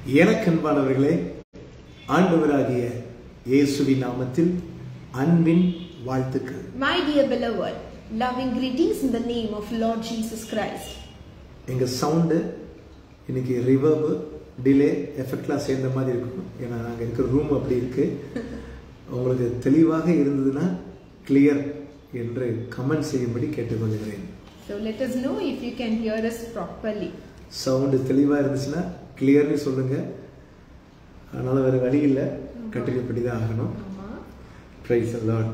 எனக்கு அன்பானவர்களே ஆண்டவராகிய இயேசுவின் நாமத்தில் அன்பின் வாழ்த்துக்கள் My dear beloved, loving greetings in the name of Lord Jesus Christ. எங்க சவுண்டு இன்னைக்கு ரிவர்பு டிலே எஃபெக்ட்லாம் சேர்ந்த மாதிரி இருக்கும் ஏன்னா நாங்கள் இருக்கிற ரூம் அப்படி இருக்கு உங்களுக்கு தெளிவாக இருந்ததுன்னா கிளியர் என்று கமெண்ட் செய்யும்படி கேட்டுக்கொள்கிறேன் So let us know if you can hear us properly. Sound தெளிவாக இருந்துச்சுன்னா கிளியர்னு சொல்லுங்க அதனால வேற வழி இல்லை கட்டிக்கப்படி தான் ஆகணும் Amma. பிரைஸ் அலாட்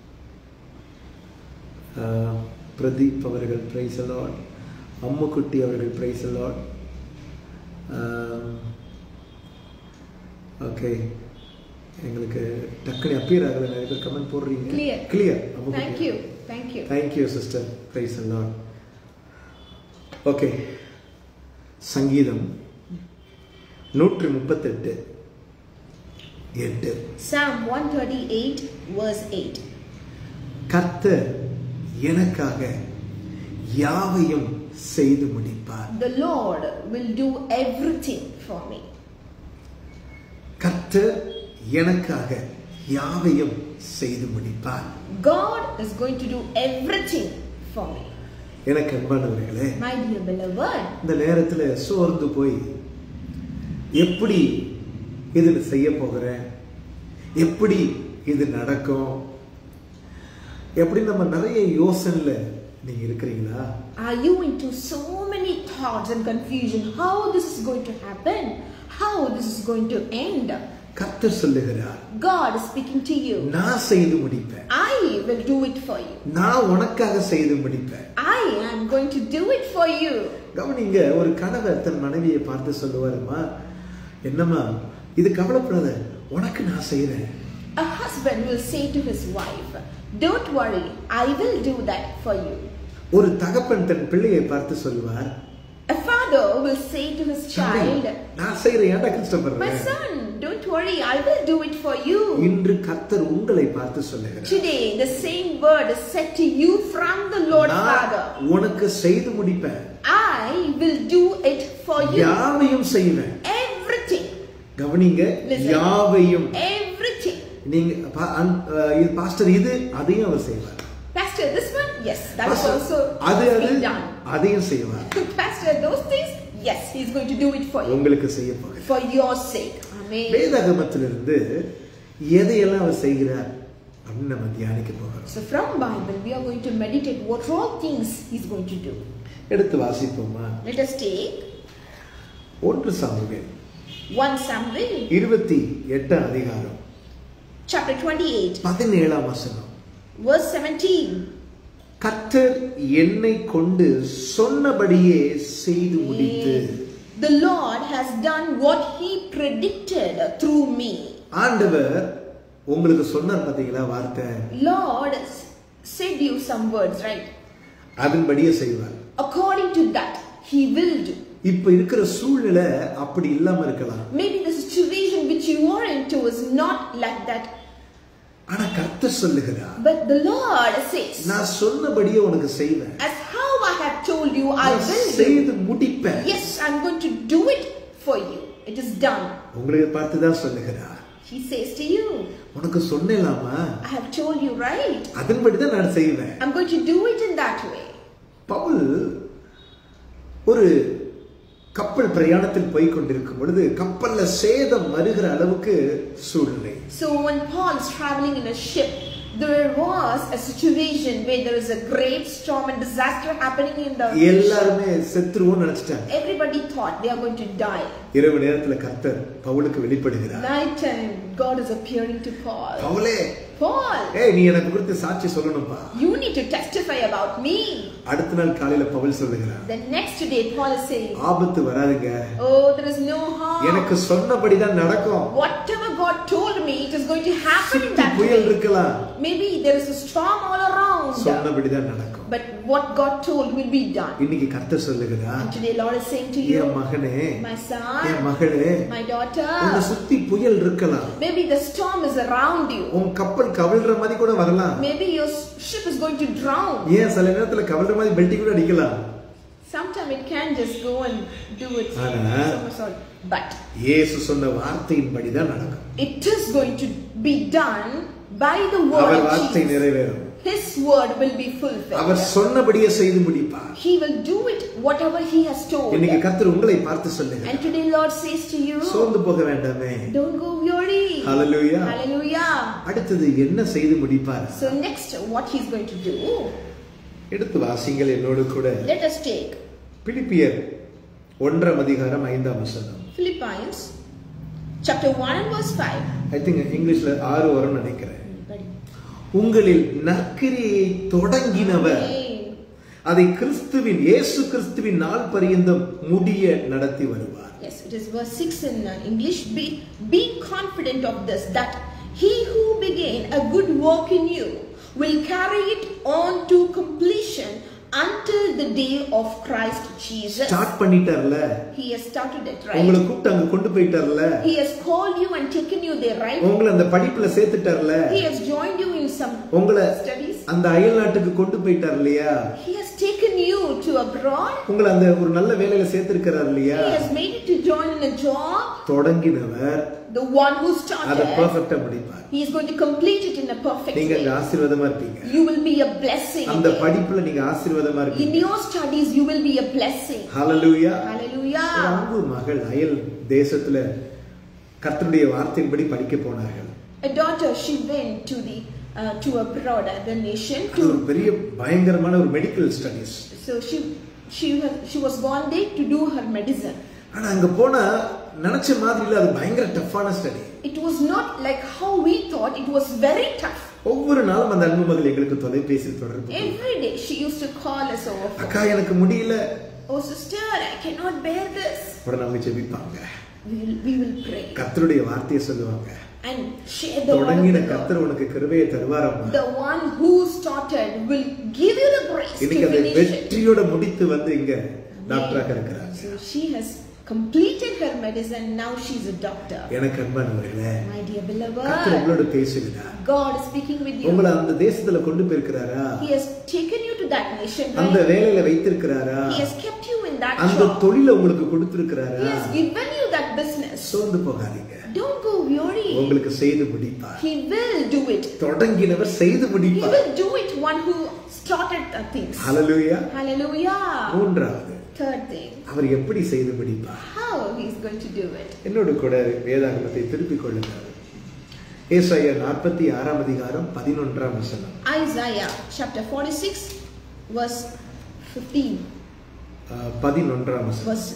பிரதீப் அவர்கள் பிரைஸ் அலாட் அம்முக்குட்டி அவர்கள் பிரைஸ் அலாட் ஓகே எங்களுக்கு டக்குனு அப்பியர் ஆகல நிறைய பேர் கமெண்ட் போடுறீங்க Clear. Clear Thank you. Thank you. Thank you sister praise a lot okay சங்கீதம் நூற்றி முப்பத்தெட்டு எட்டு Psalm 138, verse 8. கர்த்தர் எனக்காக யாவையும் செய்து முடிப்பார் The Lord will do everything for me. கர்த்தர் எனக்காக யாவையும் செய்து முடிப்பார் God is going to do everything for me. எனக்கு அன்பானவர்களே My dear beloved, இந்த நேரத்துல சோர்ந்து போய் எப்படி இது செய்ய போகிறேன் எப்படி இது நடக்கும் எப்படி நம்ம நிறைய யோசனைல நீங்க இருக்கிறீங்களா are you into so many thoughts and confusion? How this is going to happen? How this is going to end? கர்த்தர் சொல்லுகிறார் God is speaking to you. நான் செய்து முடிப்பேன் I will do it for you. நான் உனக்காக செய்து முடிப்பேன் I am going to do it for you. கவனிங்க ஒரு கணவர் தன் மனைவியை பார்த்து சொல்லுவாருமா என்னம்மா இது கவலைப்படாத உனக்கு நான் செய்றேன் A husband will say to his wife, Don't worry, I will do that for you. ஒரு தகப்பன் தன் பிள்ளையை பார்த்து சொல்லுவார் A father will say to his child, நான் செய்றேன் ஏன்டா My கஷ்டப்படுறேன் son, don't worry, I will do it for you. இன்று கர்த்தர் உங்களை பார்த்து சொல்லுகிறார் Today, the same word is said to you from the Lord நான் Father. உனக்கு செய்து முடிப்பேன் I will do it for you. யாவையும் செய்வேன் Everything. கவனிங்க Listen. யாவையும் Everything. நீங்க பா- அன்- அஹ் இது பாஸ்டர் இது அதையும் அவர் செய்வார் Pastor, this one, yes, that is pastor, also அது அது being done. அதையும் செய்வார் Pastor, those things, yes, he's going to do it for you. உங்களுக்கு செய்ய போகிறார் For your sake. Amen. வேதாகமத்திலிருந்து எதையெல்லாம் அவர் செய்கிறார் அப்படின்னு நம்ம தியானிக்க போகிறோம் So from Bible, we are going to meditate what all things he's going to do. எடுத்து வாசிப்போமா Let us take ஒன்று சாமுவேல் 1 Samuel இருபத்தி எட்டாம் அதிகாரம் chapter 28, பதினேழாம் வசனம் verse 17. கர்த்தர் என்னை கொண்டு சொன்னபடியே செய்து முடித்து The Lord has done what he predicted through me. ஆண்டவர் உங்களுக்கு சொன்னார் பாத்தீங்களா வார்த்தை Lord s- said you some words, right? அதன்படியே செய்வார் According to that, he will do. இப்ப இருக்கிற சூழ்நிலை அப்படி இல்லாம இருக்கலாம் Maybe the situation which you are into is not like that, ஆனா கர்த்தர் சொல்லுகிறார் but the Lord says, நான் சொன்னபடியே உனக்கு செய்வேன் As how I have told you, I நான் will do. செய்து முடிப்பேன் Yes, I'm going to do it for you. It is done. உங்களை பார்த்து தான் சொல்லுகிறார் He says to you, உனக்கு சொன்னேலாமா I have told you right. அதன்படி தான் நான் செய்வேன் I'm going to do it in that way. Pavul ஒரு கப்பல் பிரயாணத்தில் போய் கொண்டிருக்கும் பொழுது கப்பல்ல சேதம் வருகிற அளவுக்கு சூழ்நிலை So when Paul is traveling in a ship, there was a situation where there is a great storm and disaster happening in the ship. எல்லாருமே செத்துருவோம்னு நினைச்சிட்டாங்க Everybody thought they are going to die. இரவு நேரத்துல கர்த்தர் பவுலுக்கு வெளிப்படுகிறார் Night time, God is appearing to Paul. பவுலே Paul, ஏய் நீ எனக்கு குறித்து சாட்சி சொல்லணும்பா you need to testify about me. அடுத்த நாள் காலையில பவுல் சொல்லுகிறார் The next day, Paul is saying, ஆபத்து வராதுங்க Oh, there is no harm. எனக்கு சொன்னபடிதான் நடக்கும் Whatever God told me, it is going to happen in சுத்தி that புயல் way. இருக்கலாம் Maybe there is a storm all around. சொன்னபடிதான் நடக்கும் But what God told will be done. இன்னைக்கு கர்த்தர் சொல்லுகிறார் And today, Lord is saying to N you, மகனே My N son, மகளே my உன்னை daughter, சுத்தி புயல் இருக்கலாம் maybe the storm is around you. உன் கப்பல் கவிழ்ற மாதிரி கூட வரலாம் Maybe your ship is going to drown. ஏன் சில நேரத்துல கவிழ்ற மாதிரி பெல்ட்டி கூட அடிக்கலாம் Sometimes it can just go and do it. ஆனா- somersault. But இயேசு சொன்ன வார்த்தையின்படி தான் நடக்கும் it is going to be done by the word our of வார்த்தை Jesus. நிறைவேறும் His word will be our fulfilled. சொன்னபடியே செய்து முடிப்பார் He will do it whatever he has told. இன்னைக்கு கர்த்தர் உங்களை பார்த்து சொல்லுங்க And today Lord says to you, சோர்ந்து போக வேண்டாமே don't go weary. Hallelujah. Hallelujah. அடுத்தது என்ன செய்து முடிப்பார் So next, what he's going to do, எடுத்து வாசிங்கள் என்னோடு கூட let us take பிலிப்பியர் ஒன்றாம் அதிகாரம் ஐந்தாம் வசனம் Philippians chapter 1 and verse 5. I think இங்கிலீஷ்ல ஆறு வரும்னு நினைக்கிறேன் உங்களில் நற்கிரியை தொடங்கினவர் Amen. அதை கிறிஸ்துவின் இயேசு கிறிஸ்துவின் நாள் பரியந்தம் முடிய நடத்தி வருவார் Yes, it is verse 6 in uh, English. Be, be confident of this, that he who began a good work in you will carry it on to completion until the day of Christ Jesus. Start பண்ணிட்டார்ல He has started it, உங்களை right? கூப்பிட்டு அங்க கொண்டு போயிட்டார்ல He has called you and taken you there, right? உங்களை அந்த படிப்புல சேர்த்துட்டார்ல He has joined you in some உங்களை studies. அந்த அயல் நாட்டுக்கு கொண்டு போயிட்டார் இல்லையா He has taken you to abroad. உங்களை அந்த ஒரு நல்ல வேலையில சேர்த்திருக்கிறார் இல்லையா He has made you to join in a job. தொடங்கினவர் The one who அதை started, பெர்ஃபெக்ட்டா முடிப்பார் he is going to complete it in a perfect நீங்க அங்க way. ஆசீர்வாதமா இருப்பீங்க You will be a blessing. அந்த படிப்புல நீங்க ஆசீர்வாதமா In இருப்பீங்க your studies, you will be a blessing. ஹalleluya ஒரு Hallelujah. அன்பு மகள் அயல் தேசத்துல கர்த்தருடைய வார்த்தையின்படி படிக்க போனார்கள் A daughter, she went to the uh, to abroad, uh, the nation. அது ஒரு To பெரிய பயங்கரமான ஒரு medical studies so she she was she was gone there to do her medicine. ஆனா அங்க போனா நினைச்ச மாதிரி இல்ல அது பயங்கர டஃப்பான study It was not like how we thought. It was very tough. ஒவ்வொரு நாளும் அந்த அன்பு மகள் எங்களுக்கு தொலைபேசி தொடர்பு கொள்வார். Every day she used to call us over. phone. அக்கா எனக்கு முடியல Oh sister, I cannot bear this. உடனே அவங்க ஜெபிப்பாங்க We will, we will pray கர்த்தருடைய வார்த்தையை சொல்லுவாங்க and share the word of தொடங்கின the Lord. கர்த்தர் உனக்கு கிருபையை தருவாரம்மா The one who started will give you the grace to இன்னைக்கு அதை finish it. வெற்றியோட முடித்து வந்து இங்க டாக்டராக இருக்கிறாங்க So she has completed her medicine. Now she's a doctor. எனக்கு அன்பானவர்களே My dear கர்த்தர் beloved, உங்களோட பேசுகிறார் God is speaking with உங்களை you. அந்த தேசத்துல கொண்டு போயிருக்கிறாரா He has taken you to that nation. அந்த Right? வேலையில வைத்திருக்கிறாரா He has kept you in that அந்த job. தொழிலை உங்களுக்கு He கொடுத்திருக்கிறாரா has given you that business. சோர்ந்து போகாதீங்க Don't go weary. உங்களுக்கு செய்து முடிப்பார் He will do it. தொடங்கினவர் செய்து He முடிப்பார் will do it. One who started the things. Hallelujah Hallelujah. மூன்றாவது Third thing, அவர் எப்படி செய்து முடிப்பார் how he is going to do it. என்னோடு கூட வேதாகமத்தை திருப்பிக் கொள்ளுங்கள் ஏசாயா நாற்பத்தி ஆறாம் அதிகாரம் பதினொன்றாம் வசனம் Isaiah chapter 46, verse 15, அஹ், பதினொன்றாம் வசனம் verse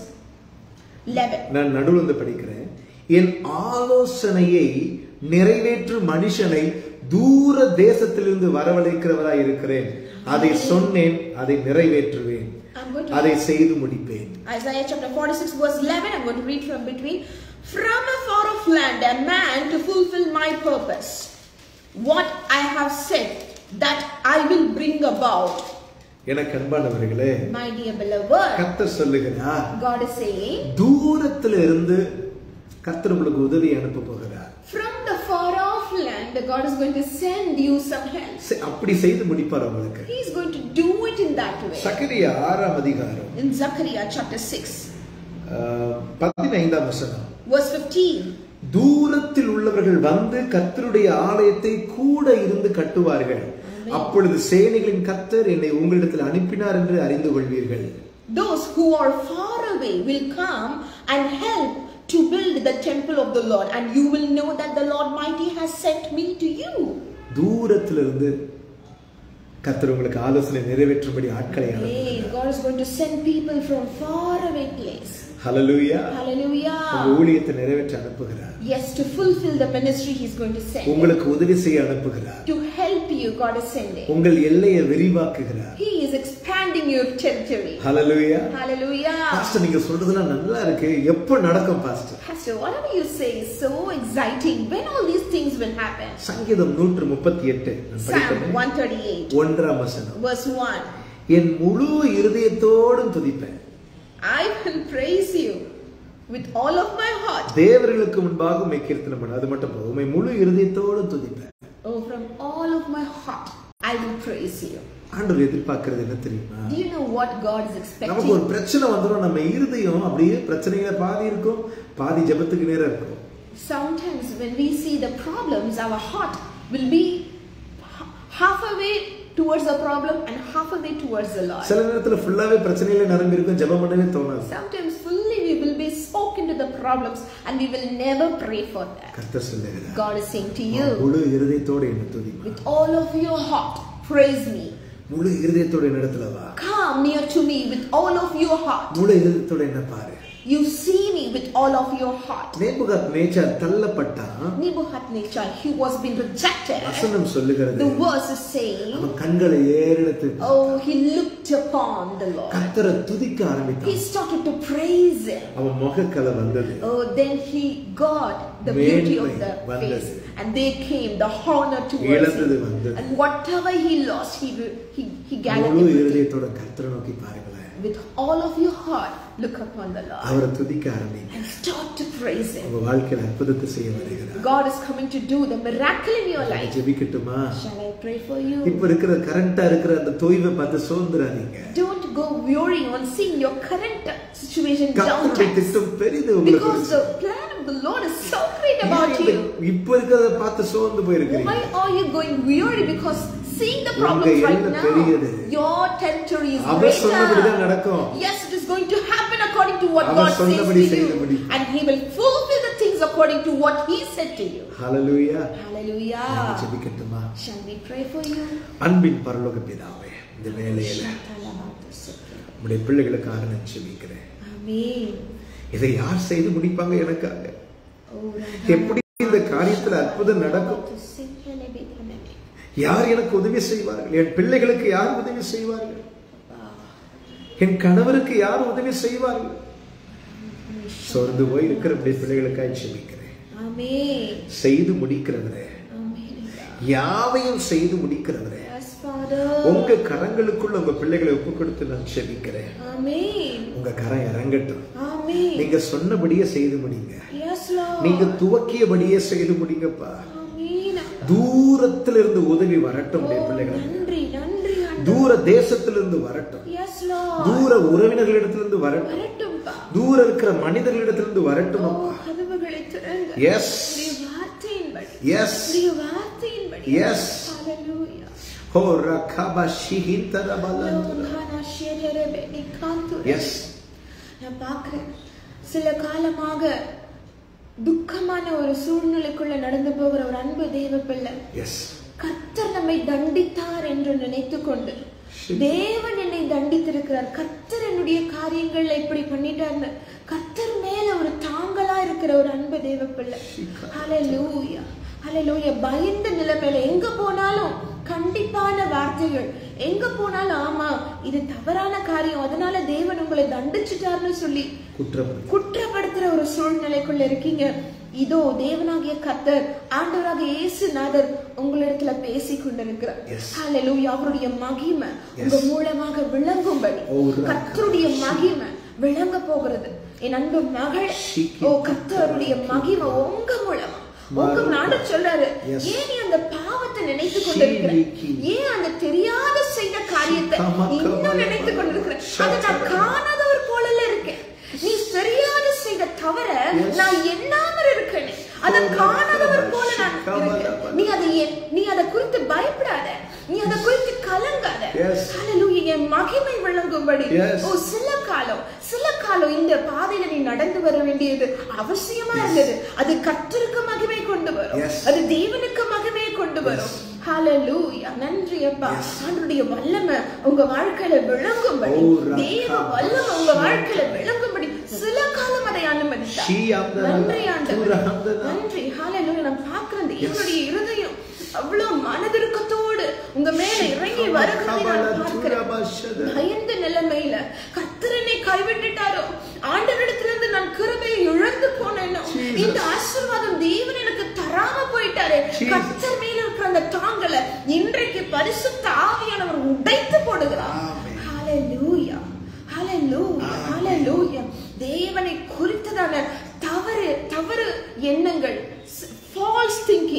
11. நான் நடுவில் வந்து படிக்கிறேன் என் ஆலோசனையை நிறைவேற்றும் மனுஷனை தூர தேசத்திலிருந்து வரவழைக்கிறவராய் இருக்கிறேன் அதை சொன்னேன் அதை நிறைவேற்றுவேன் I'm going to அதை செய்து முடிப்பேன் Isaiah chapter 46, verse 11. I'm going to read from between. From a far off land, a man to fulfill my purpose. What I have said, that I will bring about. எனக்கு அன்பானவர்களே My dear beloved, கர்த்தர் சொல்லுகிறார் God is saying, தூரத்துல இருந்து கர்த்தர் உங்களுக்கு உதவி அனுப்ப போகிறார் from the far off land, God is going to send you some help. செ- அப்படி செய்து முடிப்பார் உங்களுக்கு He is going to do it in that way. Zakariya ஆறாம் அதிகாரம் In Zechariah chapter 6, அஹ், பதினைந்தாம் வசனம் verse 15. தூரத்தில் உள்ளவர்கள் வந்து கர்த்தருடைய ஆலயத்தை கூட இருந்து கட்டுவார்கள் அப்பொழுது சேனைகளின் கர்த்தர் என்னை உங்களிடத்தில் அனுப்பினார் என்று அறிந்து கொள்வீர்கள் Those who are far away will come and help to build the temple of the Lord, and you will know that the Lord Mighty has sent me to you. தூரத்திலிருந்து கர்த்தர் உங்களுக்கு ஆலோசனை நிறைவேற்றும்படி ஆட்களை Hey, அனுப்புகிறார் God is going to send people from far away place. ஹalleluya உங்க Hallelujah. ஊழியத்தை நிறைவேற்ற அனுப்புகிறார் Yes, to fulfill the ministry He's going to send. உங்களுக்கு உதவி செய்ய அனுப்புகிறார் To help you, God is sending. உங்கள் எல்லையை விரிவாக்குகிறார் He is expanding your territory. ஹalleluya Hallelujah. பாஸ்டர் நீங்க சொல்றதெல்லாம் நல்லா இருக்கு எப்ப நடக்கும் pastor Pastor, whatever you say is so exciting. When all these things will happen? சங்கீதம் நூற்று முப்பத்தி எட்டு நான் Psalm படிக்கிறேன் 138, ஒன்றாம் வசனம் verse 1. என் முழு இருதயத்தோடும் துதிப்பேன் I will praise you with all of my heart. தேவர்களுக்கு முன்பாக உண்மை கீர்த்தனம் பண்ண அது மட்டும் போதும் உண்மை முழு இருதயத்தோடும் துதிப்பேன் Oh, from all of my heart, I will praise you. ஆண்டவர் எதிர்பார்க்கிறது என்ன தெரியுமா Do you know what God is நமக்கு ஒரு expecting? பிரச்சனை வந்துடும் நம்ம இருதயம் அப்படியே பிரச்சனைகளை பாதி இருக்கும் பாதி ஜெபத்துக்கு நேரம் இருக்கும் Sometimes when we see the problems, our heart will be h- half away towards the problem and half away towards the Lord. சில நேரத்துல ஃபுல்லாவே பிரச்சனையில நிரம்பி இருக்கும் ஜெபம் பண்ணவே தோணாது Sometimes fully we will be soaked into the problems and we will never pray for that. கர்த்தர் சொல்லுகிறார் God is saying to உன் you, முழு இருதயத்தோட என்ன துதிமா with all of your heart, praise me. முழு இருதயத்தோட என்னிடத்துல வா Come near to me with all of your heart. முழு இருதயத்தோட என்ன பாரு You see me with all of your heart. நேபுகாத் நேச்சார் தள்ளப்பட்டான் Nebuchadnezzar, he was being rejected. வசனம் சொல்லுகிறது The verse is saying, அவன் கண்களை ஏறெடுத்து Oh, he looked upon the Lord. கர்த்தரை துதிக்க He ஆரம்பித்தான் started to praise him. அவன் முகக்கலை வந்தது Oh, then he got the beauty of the மேன்மை வந்தது. face, and they came the honor towards இழந்தது him. வந்தது. And whatever he lost, he he he gathered முழு everything. இருதயத்தோட கர்த்தரை நோக்கி பாருங்களேன் With all of your heart, look upon the Lord அவரை துதிக்க ஆரம்பிங்க and start to praise him. உங்க வாழ்க்கையில அற்புதத்தை செய்ய வருகிறார் God is coming to do the miracle in your life. ஜெபிக்கட்டுமா Shall I pray for you? இப்ப இருக்கிற கரண்டா இருக்கிற அந்த தொய்வை பார்த்து சோர்ந்துடாதீங்க Don't go worrying on seeing your current situation கர்த்தருடைய down திட்டம் பெரிது உங்களுக்கு because the plan of the Lord is so great about ஏன் இந்த- you. இப்ப இருக்கிறத பார்த்து சோர்ந்து போயிருக்கிறீங்க Why are you going weary? Because seeing the உங்க problems right எண்ணம் now, பெரியது. your territory is our சொன்னபடிதான் greater. நடக்கும். Yes, it is going to happen according to what our God says to சொன்னபடி you. செய்தபடி. And He will fulfill the things according to what He said to you. Hallelujah Hallelujah. ஜெபிக்கட்டுமா Shall we pray for you? அன்பின் பரலோக பிதாவே இந்த வேலையில உடைய பிள்ளைகளுக்காக நான் ஜெபிக்கிறேன் Amen. இதை யார் செய்து முடிப்பாங்க எனக்காக Oh, எப்படி இந்த காரியத்துல அற்புதம் நடக்கும் யார் எனக்கு உதவி செய்வார்கள் என் பிள்ளைகளுக்கு யார் உதவி செய்வார்கள் என் கணவருக்கு யார் உதவி செய்வார்கள் சோர்ந்து போய் இருக்கிற உடைய பிள்ளைகளுக்காக ஜெபிக்கிறேன் Amen. செய்து முடிக்கிறவரே Amen. யாவையும் செய்து முடிக்கிறவரே Yes, Father. உங்க கரங்களுக்குள்ள உங்க பிள்ளைகளை ஒப்பு கொடுத்து நான் ஜெபிக்கிறேன் Amen. உங்க கரம் இறங்கட்டும் Amen. நீங்க சொன்னபடியே செய்து முடிங்க Yes, Lord. நீங்க துவக்கியபடியே செய்து முடிங்கப்பா Amen. தூரத்துல இருந்து உதவி வரட்டும் உடைய Oh, பிள்ளைகளை நன்றி நன்றி ஆண்டவரே. தூர தேசத்திலிருந்து வரட்டும் Yes, Lord. தூர உறவினர்களிடத்திலிருந்து வரட்டும் வரட்டும்பா. தூர இருக்கிற மனிதர்களிடத்திலிருந்து வரட்டும் ஓ, அப்பா கதவுகளை திறங்க. Yes. உம்முடைய வார்த்தையின்படி. Yes. உம்முடைய வார்த்தையின்படி. Yes. Hallelujah. ஹோ ரகபா ஷிஹிந்தரபலந்துர. லோகானா ஷெரரபே நிகாந்துரே. Yes. நான் பார்க்கிறேன் சில காலமாக துக்கமான ஒரு சூழ்நிலைக்குள்ள நடந்து போகிற ஒரு அன்பு தேவ பிள்ளை Yes. கர்த்தர் நம்மை தண்டித்தார் என்று நினைத்துக் கொண்டு Shit. தேவன் என்னை தண்டித்திருக்கிறார் கர்த்தர் என்னுடைய காரியங்கள்ல இப்படி பண்ணிட்டார்னு கர்த்தர் மேல ஒரு தாங்கலா இருக்கிற ஒரு அன்பு தேவ பிள்ளை Shika. ஹalleluya ஹalleluya பயந்த நிலைமையில எங்க போனாலும் கண்டிப்பான வார்த்தைகள் எங்க போனாலும் ஆமா இது தவறான காரியம் அதனால தேவன் உங்களை தண்டிச்சிட்டார்னு சொல்லி குற்றம் குற்றப்படுத்துற ஒரு சூழ்நிலைக்குள்ள இருக்கீங்க இதோ தேவனாகிய கர்த்தர் ஆண்டவராகிய இயேசுநாதர் உங்களிடத்துல பேசி கொண்டிருக்கிறார் Yes. ஹalleluya அவருடைய மகிமை Yes. உங்க மூலமாக விளங்கும்படி Oh, Raka. கர்த்தருடைய மகிமை விளங்க போகிறது என் அன்பு மகள் Shiki. ஓ கர்த்தருடைய மகிமை உங்க மூலமா உங்க Maruka. நாடு சொல்றாரு Yes. ஏன் நீ அந்த பாவத்தை நினைத்து கொண்டிருக்கிற Shiki. ஏன் அந்த தெரியாத செய்த காரியத்தை Shikama இன்னும் kama நினைத்து கொண்டிருக்கிற Shata. அதை நான் காணாதவர் போலல இருக்கேன் நீ தெரியாத செய்த தவற Yes. நான் எண்ணாமல் இருக்கேன் அதை Kama காணாதவர் kama போல நான் Shikama இருக்கேன் kama. நீ அதை எ- நீ அதை குறித்து பயப்படாத நீ அதை குறித்து கலங்காத Yes. ஹalleluya என் மகிமை விளங்கும்படி Yes. ஓ சில காலம் சில காலம் இந்த பாதையில நீ நடந்து வர வேண்டியது அவசியமா இருந்தது அது கர்த்தருக்கு மகிமை கொண்டு வரும் Yes. அது தேவனுக்கு மகிமையை கொண்டு வரும் ஹalleluya நன்றி அப்பா Yes. ஆண்டவருடைய வல்லமை உங்க வாழ்க்கையில விளங்கும்படி Oh, Raka. தேவ வல்லமை உங்க வாழ்க்கையில விளங்கும்படி சில காலம் அதை அனுமதித்தார் She amdana, நன்றி ஆண்டவரே Tura amdana. நன்றி ஹalleluya நான் பார்க்கிறேன் தேவனுடைய இருதயம் அவ்வளவு மனதிருக்கத்தோடு உங்க மேல இறங்கி வருகிறதை நான் பார்க்கிறேன் பயந்த நிலைமையில கர்த்தரனை கைவிட்டுட்டாரோ ஆண்டவரிடத்திலிருந்து நான் கிருபையை இழந்து போனேனோ Jesus. இந்த ஆசீர்வாதம் தேவன் எனக்கு தராம போயிட்டாரு Jesus. கர்த்தர் மேல இருக்கிற அந்த தாங்கல இன்றைக்கு பரிசுத்த ஆவியானவர் உடைத்து போடுகிறார் Amen. ஹalleluya ஹalleluya ஹalleluya தேவனை குறித்ததான தவறு தவறு எண்ணங்கள் ஃபால்ஸ் திங்கிங்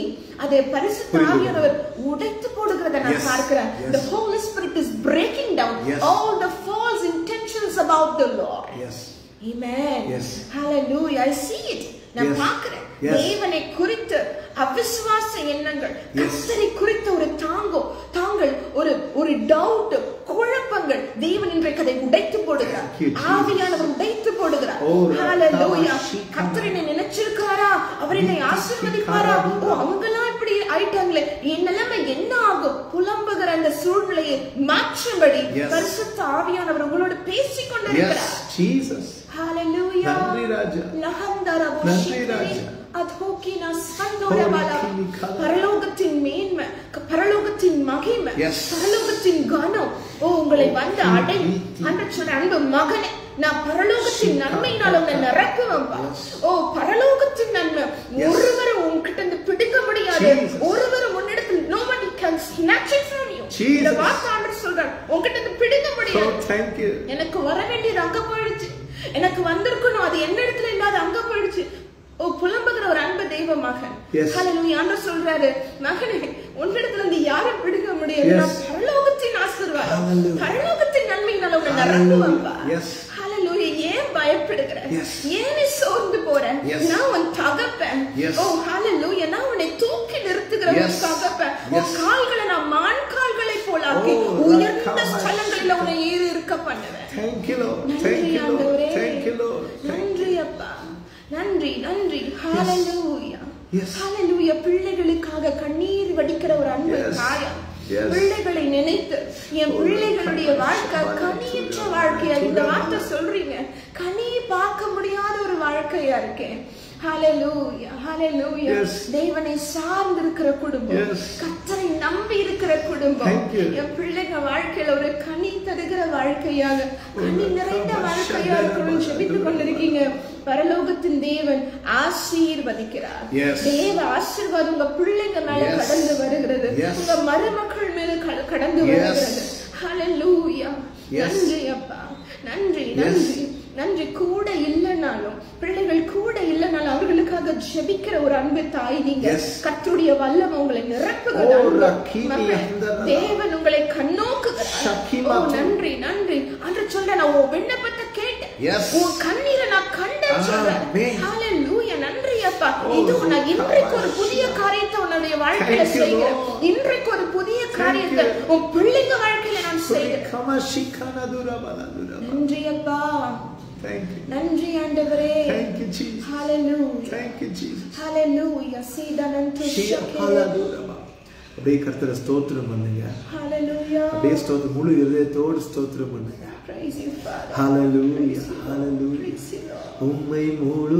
அதை பரிசுத்த புரியுது. ஆவியானவர் உடைத்து போடுகிறத நான் Yes. பார்க்கிறேன் Yes. the holy spirit is breaking down Yes. all the false intentions about the lord yes Amen. Yes. Hallelujah. I see it. நான் Yes. பார்க்கிறேன் Yes. தேவனை குறித்து அவிசுவாச எண்ணங்கள் Yes. கர்த்தரை குறித்த ஒரு தாங்கோ தாங்கள் ஒரு ஒரு டவுட் குழப்பங்கள் தேவன் இன்றைக்கு அதை உடைத்து போடுகிறார் Thank you, Jesus. ஆவியானவர் உடைத்து போடுகிறார் Oh, Hallelujah. Rakama, கர்த்தர் என்னை நினைச்சிருக்காரா அவர் என்னை ஆசீர்வதிப்பாரா ஓ அவங்கெல்லாம் இப்படி ஆயிட்டாங்களே என் நிலைமை என்ன ஆகும் புலம்புகிற அந்த சூழ்நிலையை மாற்றும்படி Yes. பரிசுத்த ஆவியானவர் உங்களோடு பேசிக் கொண்டிருக்கிறார் எஸ் ஜீசஸ் Hallelujah. நன்றி ராஜா. லஹந்தர நன்றி புஷிக்ரி ராஜா. அதோகின சந்தோரபல. ஹோலிகினி கல. பரலோகத்தின் மேன்மை க- பரலோகத்தின் மகிமை Yes. பரலோகத்தின் கனம் ஓ உங்களை வந்து தி- அடை தி- தி. அன்று சொன்ன அன்பு மகனே நான் பரலோகத்தின் நன்மையினால் உன்னை நிரப்புவேன்பா Yes. ஓ பரலோகத்தின் நன்மை Yes. ஒருவரும் உன்கிட்ட இருந்து பிடிக்க முடியாது Jesus. ஒருவரும் உன்னிடத்தில் nobody can snatch it from you Jesus. இந்த வார்த்தை ஆண்டவர் சொல்றார் உன்கிட்ட இருந்து பிடிக்க ஓ முடியாது தேங்க் யூ எனக்கு வர வேண்டியது அங்க போயிடுச்சு எனக்கு வந்திருக்கணும் அது என்ன இடத்துல இல்லாத அங்க போயிடுச்சு ஓ புலம்புகிற ஒரு அன்பு தெய்வ மகன் Yes. ஹalleluya ஆண்டவர் சொல்றாரு மகனே உன்னிடத்துல இருந்து யாரும் பிடிக்க முடியாது Yes. நான் பரலோகத்தின் ஆசீர்வாதம் Hallelujah. பரலோகத்தின் நன்மையினால உன்னை Hallelujah. நிரப்புவேன்பா Yes. ஹalleluya ஏன் பயப்படுகிற Yes. ஏன் நீ சோர்ந்து போற Yes. நான் உன் தகப்பன் Yes. ஓ ஹalleluya நான் உன்னை தூக்கி நிறுத்துகிற உன் Yes. தகப்பன் Yes. உன் கால்களை நான் மான் கால்களை போலாக்கி Oh, உயர்ந்த Rakama. ஸ்தலங்களில் உன்னை ஏறி இருக்க பண்ணுவேன் தேங்க் யூ லார்ட் நன்றி தேங்க் யூ லார்ட் ஆண்டவரே தேங்க் யூ லார்ட் நன்றி அப்பா நன்றி நன்றி ஹalleluya Yes. ஹalleluya பிள்ளைகளுக்காக கண்ணீர் வடிக்கிற ஒரு அன்பு Yes. தாயம் Yes. பிள்ளைகளை நினைத்து என் Oh, பிள்ளைகளுடைய Rakama, வாழ்க்கை Shabbat, கனியற்ற Shabbat, வாழ்க்கையா இந்த Shabbat. வார்த்தை சொல்றீங்க கனி பார்க்க முடியாத ஒரு வாழ்க்கையா இருக்கேன் ஹalleluya ஹalleluya Yes. தேவனை சார்ந்து இருக்கிற குடும்பம் Yes. கர்த்தரை நம்பி இருக்கிற குடும்பம் Thank you. என் பிள்ளைங்க வாழ்க்கையில ஒரு கனி தருகிற வாழ்க்கையாக கனி நிறைந்த வாழ்க்கையா இருக்கணும்னு ஜெபித்துக் கொண்டிருக்கீங்க பரலோகத்தின் தேவன் ஆசீர்வதிக்கிறார் Yes. தேவ ஆசீர்வாதம் உங்க பிள்ளைங்க மேல Yes. கடந்து வருகிறது Yes. உங்க மருமக்கள் மேல கட- கடந்து Yes. வருகிறது ஹalleluya Yes. நன்றி அப்பா நன்றி Yes. நன்றி நன்றி கூட இல்லைனாலும் பிள்ளைகள் கூட இல்லைனாலும் அவர்களுக்காக ஜெபிக்கிற ஒரு அன்பு தாய் நீங்க Yes. கர்த்தருடைய வல்லம் உங்களை நிரப்புகிறது Oh, அன்பு. Rakini மகன், Andara. தேவன் உங்களை கண்ணோக்குகிறார் Shakima ஓ tu. நன்றி நன்றி அன்று சொல்ல நான் உன் விண்ணப்பத்தை கேட்டேன் Yes. உன் கண்ணீரை நான் கண்டேன் சொல்றேன் Amen. ஹalleluya நன்றி அப்பா Oh, இது நான் இன்றைக்கு ஒரு Rakama. புதிய காரியத்தை உன்னுடைய வாழ்க்கையில Thank you, செய்கிறேன் Lord. இன்றைக்கு ஒரு புதிய Thank காரியத்தை you. உன் பிள்ளைங்க வாழ்க்கையில நான் செய்கிறேன் Kama shikana dura bala dura bala. நன்றி அப்பா Thank you. நன்றி ஆண்டவரே Thank you, Jesus. Hallelujah Thank you, Jesus. Hallelujah சீதனந்து Shia pala dura bala. அப்படியே கர்த்தரை ஸ்தோத்திரம் பண்ணுங்க ஹalleluya அப்படியே ஸ்தோத்திரம் முழு இதயத்தோடு ஸ்தோத்திரம் பண்ணுங்க praise you father hallelujah hallelujah praise you lord உம்மை முழு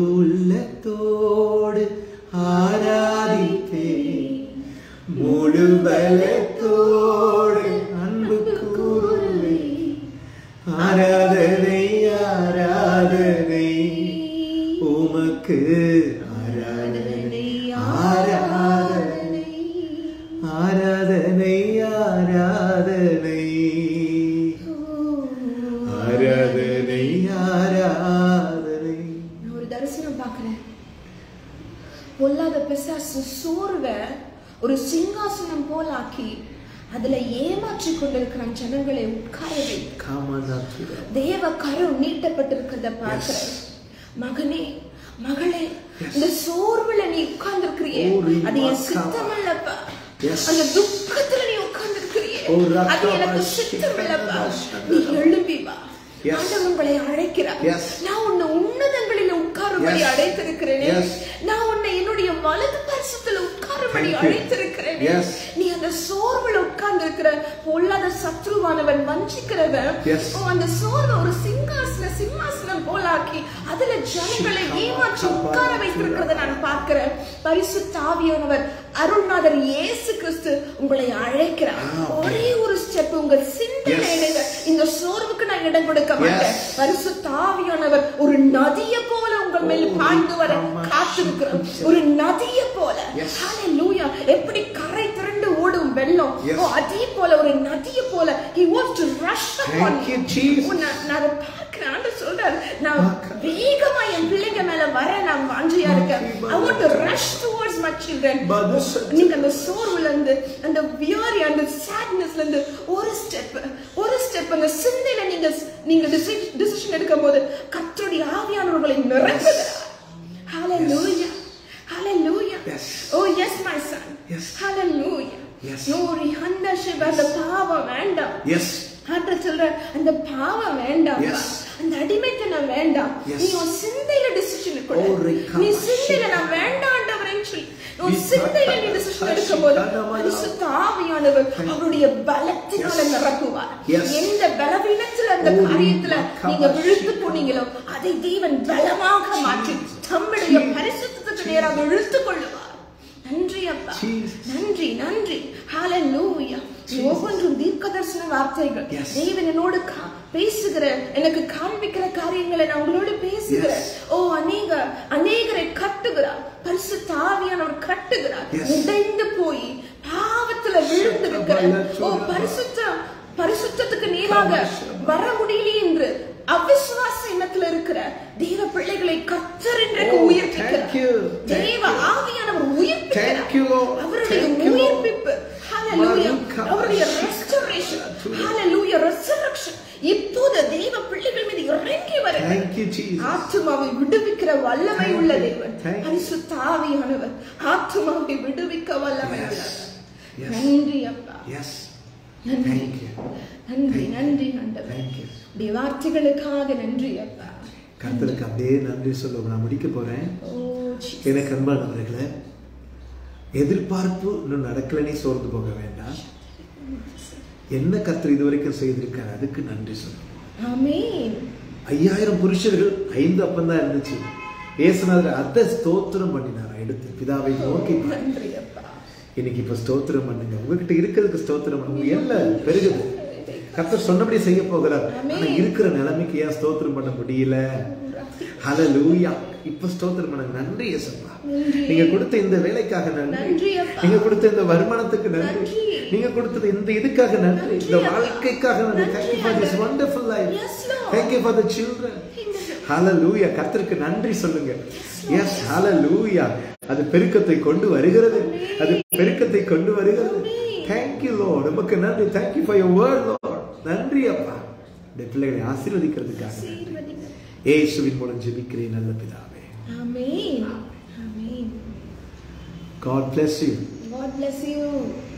உள்ளத்தோடு ஆராதிப்பே முழு பலத்தோடு அன்பு கூறுவே ஆராதனை ஆராதனை உமக்கு ஆராதனை ஆராதனை ஆராதனை ஆராதனை ஆராதனை ஆராதனை நான் ஒரு தரிசனம் பார்க்கிறேன் பொல்லாத பிசாசு சோர்வ ஒரு சிங்காசனம் போலாக்கி அதுல ஏமாற்றி கொண்டிருக்கிற ஜனங்களை உட்கார வை காமநாத்துரா தேவ கரம் நீட்டப்பட்டிருக்கிறத பார்க்கிறேன் மகனே மகளே இந்த சோர்வுல நீ உட்கார்ந்திருக்கிறியே ஓ, ரிமா அது என் காமா. சித்தம் இல்லப்பா Yes. அந்த துக்கத்துல நீ உட்கார்ந்திருக்கிறியே ஓ, ரக்கா அது எனக்கு பாஷி, சித்தம் இல்லப்பா கண்ணா நீ எழும்பி வா Yes. ஆண்டவர் உங்களை அழைக்கிறார் Yes. நான் உன்னை உன்னதங்களில் உட்காரும்படி Yes. அழைத்திருக்கிறேனே Yes. நான் உன்னை என்னுடைய வலது பரிசத்துல உட்காரும்படி Thank you. அழைத்திருக்கிறேனே Yes. நீ அந்த சோர்வுல உட்கார்ந்து இருக்கிற பொல்லாத சத்ருவானவன் வஞ்சிக்கிறவன் Yes. ஓ, அந்த சோர்வை ஒரு சிங்காசன சிம்மாசனம் போலாக்கி அதுல ஜனங்களை ஏமாற்றி உட்கார வைத்திருக்கிறத நான் பார்க்கிறேன் பரிசுத்த ஆவியானவர் அருள்நாதர் இயேசு கிறிஸ்து உங்களை அழைக்கிறார் Amen. ஒரே ஒரு ஸ்டெப் உங்க சிந்தனை Yes. இடையில இந்த சோர்வுக்கு நான் இடம் கொடுக்க மாட்டேன் Yes. பரிசுத்த ஆவியானவர் ஒரு நதிய போல உங்கள் மேல் Oh, பாய்ந்து வர Rikama காத்திருக்கிறோம் Shikama. ஒரு நதிய போல Yes. ஹalleluya எப்படி கரை திரண்டு ஓடும் வெள்ளம் Yes. ஓ அதே போல ஒரு நதிய போல he wants to rush upon Thank you, Jesus. ஓ, நான் நான் அதை பார்க்கிறேன் ஆண்டவர் சொல்றாரு நான் பார்க்க. வேகமா என் பிள்ளைங்க மேல வர நான் வாஞ்சியா இருக்கேன் Makima I want to rush towards my children But this- நீங்க அந்த சோர்வுல இருந்து அந்த வியாரி அந்த sadnessல இருந்து ஒரு ஸ்டெப் ஒரு ஸ்டெப் அந்த சிந்தையில நீங்க நீங்க டிசிஷன் எடுக்கும் போது கர்த்தருடைய ஆவியானவர்களை நிரப்புகிறார் Hallelujah. Hallelujah. Yes. Oh yes my son. Yes. Hallelujah. Yes. நூறு ஹண்ட சிவ அந்த பாவம் வேண்டாம் எஸ் ஆட்ட சொல்ற அந்த பாவம் வேண்டாம் Yes. அந்த அடிமைத்தனம் வேண்டாம் Yes. நீ உன் சிந்தையில டிசிஷன் Oh, Rekha. நீ சிந்தையில நான் வேண்டாண்டவரேன்னு சொல்லி உன் We சிந்தையில நீ cut- டிசிஷன் cut- எடுக்கும் போது cut- பரிசுத்த ஆவியானவர் அவருடைய பலத்தினால Yes. நிரப்புவார் Yes. எந்த பலவீனத்துல அந்த Oh, காரியத்துல Rekha. நீங்க விழுத்து போனீங்களோ அதை தேவன் பலமாக மாற்றி தம்முடைய Jesus. பரிசுத்தத்துக்கு நேராக இழுத்துக் கொள்ளுவார் நன்றி அப்பா Jesus. நன்றி நன்றி ஹalleluya ஒவ்வொன்றும் தீர்க்க தரிசன வார்த்தைகள் Yes. தேவன் என்னோடு கா- பேசுகிற எனக்கு காண்பிக்கிற காரியங்களை நான் உங்களோடு பேசுகிறேன் Yes. ஓ அநேக அநேகரை கட்டுகிறார் பரிசுத்த ஆவியானவர் கட்டுகிறார் Yes. உடைந்து போய் பாவத்துல விழுந்து இருக்கிற ஓ பரிசுத்த பரிசுத்தத்துக்கு நேராக வர முடியலையே என்று அவிசுவாச எண்ணத்துல இருக்கிற தேவ பிள்ளைகளை கத்தர் இன்றைக்கு Oh, உயிர்ப்பிக்கிறார் thank you. Thank தேவ ஆவியானவர் உயிர்ப்பிக்கிறார் Thank you, Lord. அவருடைய Thank you, Lord. உயிர்ப்பிப்பு Hallelujah. Maruka அவருடைய Bashika. restoration Hallelujah. resurrection இப்போது தேவ பிள்ளைகள் மீது இறங்கி வருகிறது Thank you, Jesus. ஆத்துமாவை விடுவிக்கிற வல்லமை Thank உள்ள you. தேவன் Thank you. பரிசுத்த ஆவியானவர் ஆத்துமாவை விடுவிக்க வல்லமை Yes. உள்ளவர் Yes. நன்றி அப்பா Yes. நன்றி Thank you. நன்றி நன்றி ஆண்டவர் Thank you. உடைய வார்த்தைகளுக்காக நன்றி அப்பா கர்த்தருக்கு அப்படியே நன்றி சொல்ல நான் முடிக்க போறேன் ஓ Jesus. எனக்கு அன்பானவர்களே எதிர்பார்ப்பு இன்னும் நடக்கலனே சோர்ந்து போக வேண்டாம் என்ன கர்த்தர் இதுவரைக்கும் செய்திருக்காரு அதுக்கு நன்றி சொல்லணும் ஆமென் ஐயாயிரம் புருஷர்கள் ஐந்து அப்பம் தான் இருந்துச்சு ஏசுநாதர் அதை ஸ்தோத்திரம் பண்ணினாரா எடுத்து பிதாவை நோக்கி பார்த்து. நன்றி அப்பா இன்னைக்கு இப்ப ஸ்தோத்திரம் பண்ணுங்க உங்ககிட்ட இருக்கிறதுக்கு ஸ்தோத்திரம் பண்ணுங்க எல்லாம் பெருகுது கர்த்தர் சொன்னபடி செய்ய போகிறார் ஆனா இருக்கிற நிலைமைக்கு ஏன் ஸ்தோத்திரம் பண்ண முடியல ஹalleluya இப்ப ஸ்தோத்திரம் பண்ணுங்க நன்றி இயேசுப்பா நீங்க கொடுத்த இந்த வேலைக்காக நன்றி நன்றி அப்பா. நீங்க கொடுத்த இந்த வருமானத்துக்கு நன்றி நன்றி. நீங்க கொடுத்தது இந்த இதுக்காக நன்றி இந்த அப்பா. வாழ்க்கைக்காக நன்றி thank you for this wonderful life Yes, Lord. thank you for the children ஹalleluya கர்த்தருக்கு நன்றி சொல்லுங்க எஸ் ஹalleluya அது பெருக்கத்தை கொண்டு வருகிறது அது பெருக்கத்தை கொண்டு வருகிறது thank you lord உமக்கு நன்றி thank you for your word lord நன்றி அப்பா இந்த பிள்ளைகளை ஆசீர்வதிக்கிறதுக்காக நன்றி இயேசுவின் மூலம் ஜெபிக்கிறேன் நல்ல பிதாவே ஆமென் ஆமென் God bless you God bless you